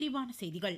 விரிவான செய்திகள்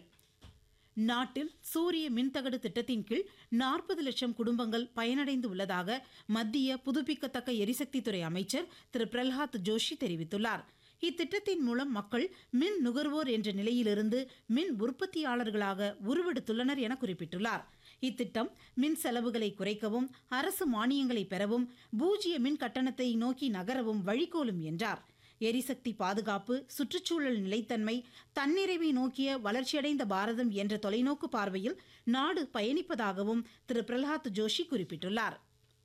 நாட்டில் சூரிய மின்தகடு திட்டத்தின் கீழ் நாற்பது லட்சம் குடும்பங்கள் பயனடைந்து உள்ளதாக மத்திய புதுப்பிக்கத்தக்க எரிசக்தித்துறை அமைச்சர் திரு பிரல்ஹாத் ஜோஷி தெரிவித்துள்ளார் இத்திட்டத்தின் மூலம் மக்கள் மின் நுகர்வோர் என்ற நிலையிலிருந்து மின் உற்பத்தியாளர்களாக உருவெடுத்துள்ளனர் என குறிப்பிட்டுள்ளார் இத்திட்டம் மின் செலவுகளை குறைக்கவும் அரசு மானியங்களை பெறவும் பூஜ்ய மின் கட்டணத்தை நோக்கி நகரவும் வழிகோலும் என்றார் எரிசக்தி பாதுகாப்பு சுற்றுச்சூழல் நிலைத்தன்மை தன்னிறைவை நோக்கிய வளர்ச்சியடைந்த பாரதம் என்ற தொலைநோக்கு பார்வையில் நாடு பயணிப்பதாகவும் திரு பிரல்ஹாத் ஜோஷி குறிப்பிட்டுள்ளார்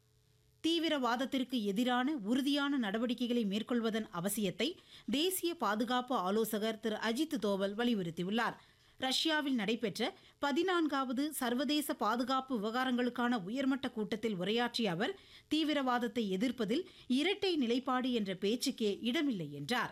தீவிரவாதத்திற்கு எதிரான உறுதியான நடவடிக்கைகளை மேற்கொள்வதன் அவசியத்தை தேசிய பாதுகாப்பு ஆலோசகர் திரு அஜித் தோவல் வலியுறுத்தியுள்ளார் ரஷ்யாவில் நடைபெற்ற பதினான்காவது சர்வதேச பாதுகாப்பு விவகாரங்களுக்கான உயர்மட்ட கூட்டத்தில் உரையாற்றிய அவர் தீவிரவாதத்தை எதிர்ப்பதில் இரட்டை நிலைப்பாடு என்ற பேச்சுக்கே இடமில்லை என்றார்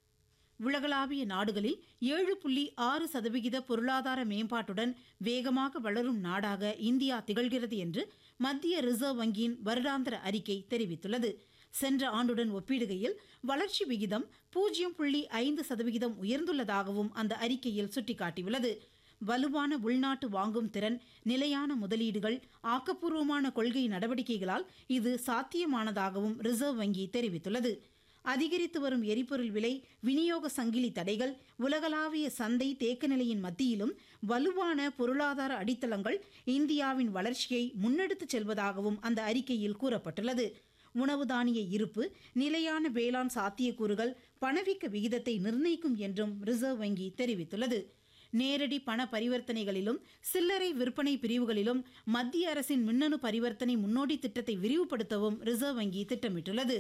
உலகளாவிய நாடுகளில் ஏழு புள்ளி ஆறு சதவிகித பொருளாதார மேம்பாட்டுடன் வேகமாக வளரும் நாடாக இந்தியா திகழ்கிறது என்று மத்திய ரிசர்வ் வங்கியின் வருடாந்திர அறிக்கை தெரிவித்துள்ளது சென்ற ஆண்டுடன் ஒப்பிடுகையில் வளர்ச்சி விகிதம் பூஜ்ஜியம் புள்ளி ஐந்து சதவிகிதம் உயர்ந்துள்ளதாகவும் அந்த அறிக்கையில் சுட்டிக்காட்டியுள்ளது வலுவான உள்நாட்டு வாங்கும் திறன் நிலையான முதலீடுகள் ஆக்கப்பூர்வமான கொள்கை நடவடிக்கைகளால் இது சாத்தியமானதாகவும் ரிசர்வ் வங்கி தெரிவித்துள்ளது அதிகரித்து வரும் எரிபொருள் விலை விநியோக சங்கிலி தடைகள் உலகளாவிய சந்தை தேக்க நிலையின் மத்தியிலும் வலுவான பொருளாதார அடித்தளங்கள் இந்தியாவின் வளர்ச்சியை முன்னெடுத்துச் செல்வதாகவும் அந்த அறிக்கையில் கூறப்பட்டுள்ளது உணவு தானிய இருப்பு நிலையான வேளாண் சாத்தியக்கூறுகள் பணவீக்க விகிதத்தை நிர்ணயிக்கும் என்றும் ரிசர்வ் வங்கி தெரிவித்துள்ளது நேரடி பண பரிவர்த்தனைகளிலும் சில்லறை விற்பனை பிரிவுகளிலும் மத்திய அரசின் மின்னணு பரிவர்த்தனை முன்னோடி திட்டத்தை விரிவுபடுத்தவும் ரிசர்வ் வங்கி திட்டமிட்டுள்ளது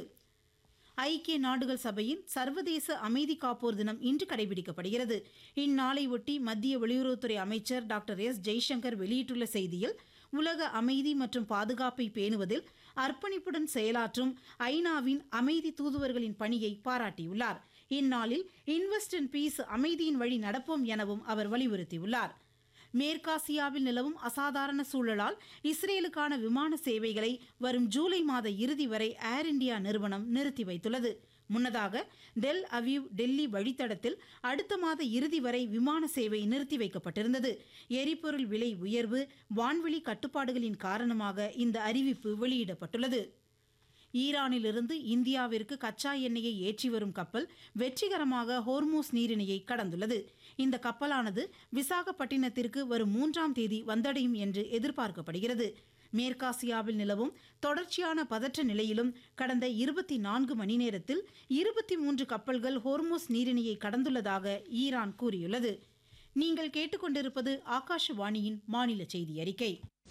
ஐக்கிய நாடுகள் சபையின் சர்வதேச அமைதி காப்போர் தினம் இன்று கடைபிடிக்கப்படுகிறது இந்நாளை ஒட்டி மத்திய வெளியுறவுத்துறை அமைச்சர் டாக்டர் எஸ் ஜெய்சங்கர் வெளியிட்டுள்ள செய்தியில் உலக அமைதி மற்றும் பாதுகாப்பை பேணுவதில் அர்ப்பணிப்புடன் செயலாற்றும் ஐநாவின் அமைதி தூதுவர்களின் பணியை பாராட்டியுள்ளார் இந்நாளில் இன்வெஸ்ட் இன் பீஸ் அமைதியின் வழி நடப்போம் எனவும் அவர் வலியுறுத்தியுள்ளார் மேற்காசியாவில் நிலவும் அசாதாரண சூழலால் இஸ்ரேலுக்கான விமான சேவைகளை வரும் ஜூலை மாத இறுதி வரை ஏர் இந்தியா நிறுவனம் நிறுத்தி வைத்துள்ளது முன்னதாக டெல் அவீவ் டெல்லி வழித்தடத்தில் அடுத்த மாத இறுதி வரை விமான சேவை நிறுத்தி வைக்கப்பட்டிருந்தது எரிபொருள் விலை உயர்வு வான்வெளி கட்டுப்பாடுகளின் காரணமாக இந்த அறிவிப்பு வெளியிடப்பட்டுள்ளது ஈரானிலிருந்து இந்தியாவிற்கு கச்சா எண்ணெயை ஏற்றி வரும் கப்பல் வெற்றிகரமாக ஹோர்மோஸ் நீரிணையை கடந்துள்ளது இந்த கப்பலானது விசாகப்பட்டினத்திற்கு வரும் மூன்றாம் தேதி வந்தடையும் என்று எதிர்பார்க்கப்படுகிறது மேற்காசியாவில் நிலவும் தொடர்ச்சியான பதற்ற நிலையிலும் கடந்த இருபத்தி நான்கு மணி நேரத்தில் இருபத்தி மூன்று கப்பல்கள் ஹோர்மோஸ் நீரிணையை கடந்துள்ளதாக ஈரான் கூறியுள்ளது நீங்கள் கேட்டுக்கொண்டிருப்பது ஆகாஷவாணியின் மாநில செய்தி அறிக்கை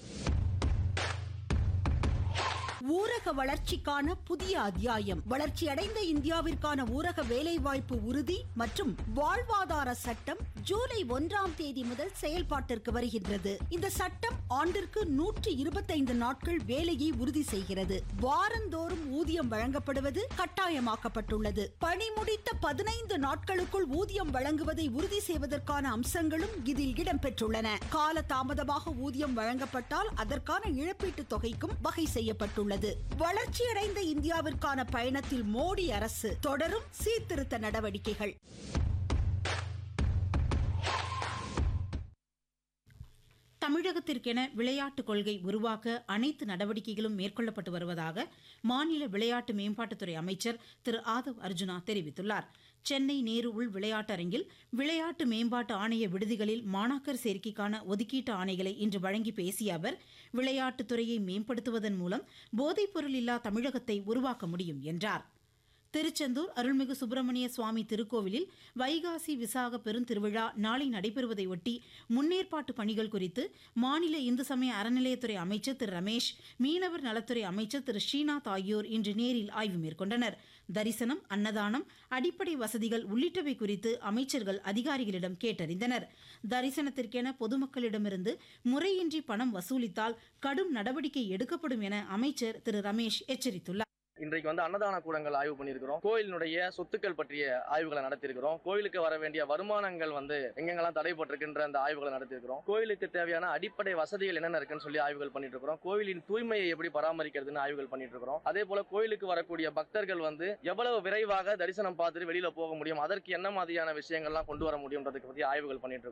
ஊரக வளர்ச்சிக்கான புதிய அத்தியாயம் வளர்ச்சியடைந்த இந்தியாவிற்கான ஊரக வேலைவாய்ப்பு உறுதி மற்றும் வாழ்வாதார சட்டம் ஜூலை ஒன்றாம் தேதி முதல் செயல்பாட்டிற்கு வருகின்றது இந்த சட்டம் ஆண்டிற்கு நூற்றி இருபத்தைந்து நாட்கள் வேலையை உறுதி செய்கிறது வாரந்தோறும் ஊதியம் வழங்கப்படுவது கட்டாயமாக்கப்பட்டுள்ளது பணி முடித்த பதினைந்து நாட்களுக்குள் ஊதியம் வழங்குவதை உறுதி செய்வதற்கான அம்சங்களும் இதில் இடம்பெற்றுள்ளன கால தாமதமாக ஊதியம் வழங்கப்பட்டால் அதற்கான இழப்பீட்டுத் தொகைக்கும் வகை செய்யப்பட்டுள்ளது உள்ளது வளர்ச்சியடைந்த இந்தியாவிற்கான பயணத்தில் மோடி அரசு தொடரும் சீர்திருத்த நடவடிக்கைகள் தமிழகத்திற்கென விளையாட்டுக் கொள்கை உருவாக்க அனைத்து நடவடிக்கைகளும் மேற்கொள்ளப்பட்டு வருவதாக மாநில விளையாட்டு மேம்பாட்டுத்துறை அமைச்சர் திரு ஆதவ் அர்ஜுனா தெரிவித்துள்ளார் சென்னை நேரு உள் விளையாட்டரங்கில் விளையாட்டு மேம்பாட்டு ஆணைய விடுதிகளில் மாணாக்கர் சேர்க்கைக்கான ஒதுக்கீட்டு ஆணைகளை இன்று வழங்கி பேசிய அவர் விளையாட்டுத்துறையை மேம்படுத்துவதன் மூலம் போதைப்பொருள் இல்லா தமிழகத்தை உருவாக்க முடியும் என்றார் திருச்செந்தூர் அருள்மிகு சுப்பிரமணிய சுவாமி திருக்கோவிலில் வைகாசி விசாக பெருந்திருவிழா நாளை நடைபெறுவதையொட்டி முன்னேற்பாட்டு பணிகள் குறித்து மாநில இந்து சமய அறநிலையத்துறை அமைச்சர் திரு ரமேஷ் மீனவர் நலத்துறை அமைச்சர் திரு ஸ்ரீநாத் ஆகியோர் இன்று நேரில் ஆய்வு மேற்கொண்டனர் தரிசனம் அன்னதானம் அடிப்படை வசதிகள் உள்ளிட்டவை குறித்து அமைச்சர்கள் அதிகாரிகளிடம் கேட்டறிந்தனர் தரிசனத்திற்கென பொதுமக்களிடமிருந்து முறையின்றி பணம் வசூலித்தால் கடும் நடவடிக்கை எடுக்கப்படும் என அமைச்சர் திரு ரமேஷ் எச்சரித்துள்ளார் இன்றைக்கு வந்து அன்னதான கூடங்கள் ஆய்வு பண்ணியிருக்கிறோம் கோயிலினுடைய சொத்துக்கள் பற்றிய ஆய்வுகளை நடத்தியிருக்கிறோம் கோயிலுக்கு வர வேண்டிய வருமானங்கள் வந்து எங்கெங்கெல்லாம் தடைப்பட்டிருக்கின்ற அந்த ஆய்வுகளை நடத்தியிருக்கிறோம் கோயிலுக்கு தேவையான அடிப்படை வசதிகள் என்னென்ன இருக்குன்னு சொல்லி ஆய்வுகள் பண்ணிட்டு இருக்கிறோம் கோயிலின் தூய்மையை எப்படி பராமரிக்கிறதுன்னு ஆய்வுகள் பண்ணிட்டு இருக்கிறோம் அதே போல கோயிலுக்கு வரக்கூடிய பக்தர்கள் வந்து எவ்வளவு விரைவாக தரிசனம் பார்த்துட்டு வெளியில போக முடியும் அதற்கு என்ன மாதிரியான விஷயங்கள்லாம் கொண்டு வர முடியும்ன்றதுக்கு பத்தி ஆய்வுகள் பண்ணிட்டு இருக்கோம்